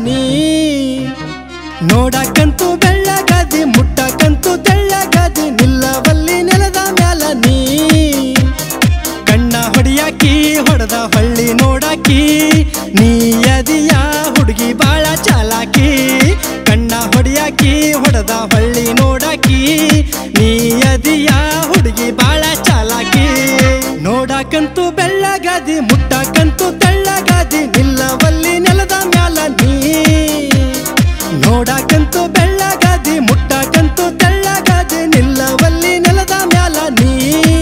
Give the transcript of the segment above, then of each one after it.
ನೀ ನೋಡಕಂತೂ ಬೆಳ್ಳಗದಿ ಮುಟ್ಟಕಂತೂ ತೆಳ್ಳಗದಿ ನಿಲ್ಲವಲ್ಲಿ ನೆಲದ ಮ್ಯಾಲ ನೀ ಕಣ್ಣ ಹೊಡಿಯಾಕಿ ಹೊಡೆದ ಹೊಳ್ಳಿ ನೋಡಾಕಿ ನೀ ಅದಿಯ ಹುಡುಗಿ ಬಾಳ ಚಾಲಾಕಿ ಕಣ್ಣ ಹೊಡಿಯಾಕಿ ಹೊಡೆದ ಹೊಳ್ಳಿ ನೋಡಾಕಿ ನೀ ಅದಿಯ ಹುಡುಗಿ ಬಾಳ ಚಾಲಾಕಿ ನೋಡಕಂತೂ ಬೆಳ್ಳಗಾದಿ ಮುಟ್ಟಕಂತೂ ತೆಳ್ಳಗಾದಿ ನಿಲ್ಲವಲ್ಲಿ ನೆಲದ ಮ್ಯಾಲ ನೀ ನೋಡಕಂತೂ ಬೆಳ್ಳಗಾದಿ ಮುಟ್ಟಕಂತೂ ತೆಳ್ಳಗಾದಿ ನಿಲ್ಲವಲ್ಲಿ ನೆಲದ ಮ್ಯಾಲ ನೀ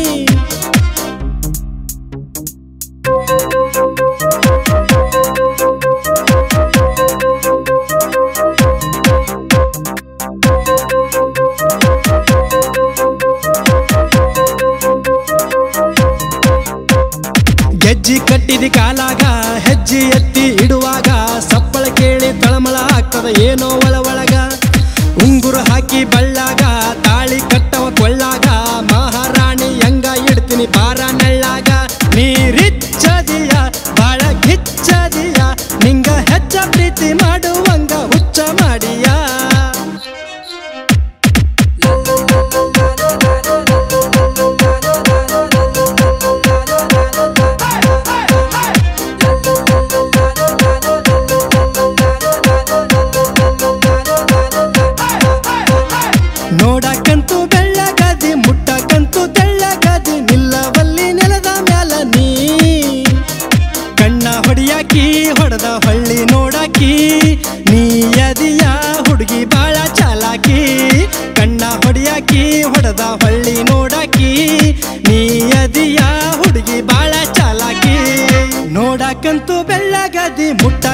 ಗೆಜ್ಜಿ ಕಟ್ಟಿದಿ ಕಾಲಾಗ ಹೆಜ್ಜೆ ಎತ್ತಿ ಇಡುವಾಗ ಸಪ್ಪಳ ಕೇಳಿ ತಳಮಳ ಆಗ್ತದ ಏನೋ ಒಳ ಒಳಗ ಉಂಗುರು ಹಾಕಿ ಬಳ್ಳಾಗ ತಾಳಿ ಕಟ್ಟವ ಕೊಳ್ಳಾಗ ಮಹಾರಾಣಿ ಹೆಂಗ ಇಡ್ತೀನಿ ಬಾರ ನೆಳ್ಳಾಗ ನೀರಿಚ್ಚದಿಯ ಬಾಳ ಗಿಚ್ಚದಿಯ ನಿಂಗ ಹೆಚ್ಚ ಪ್ರೀತಿ ಮಾಡುವಂಗ ಹುಚ್ಚ ಮಾಡಿಯ ನೋಡಕಂತೂ ಬೆಳ್ಳಗದಿ ಮುಟ್ಟಕಂತೂ ತೆಳ್ಳಗದಿ ನಿಲ್ಲವಲ್ಲಿ ನೆಲದ ಮ್ಯಾಲ ನೀ ಕಣ್ಣ ಹೊಡಿಯಾಕಿ ಹೊಡೆದ ಹೊಳ್ಳಿ ನೋಡಾಕಿ ನೀ ಅದಿಯ ಹುಡುಗಿ ಬಾಳ ಚಾಲಾಕಿ ಕಣ್ಣ ಹೊಡಿಯಾಕಿ ಹೊಡೆದ ಹೊಳ್ಳಿ ನೋಡಾಕಿ ನೀ ಅದಿಯ ಹುಡುಗಿ ಬಾಳ ಚಾಲಾಕಿ ನೋಡಕಂತೂ ಬೆಳ್ಳಗದಿ ಮುಟ್ಟ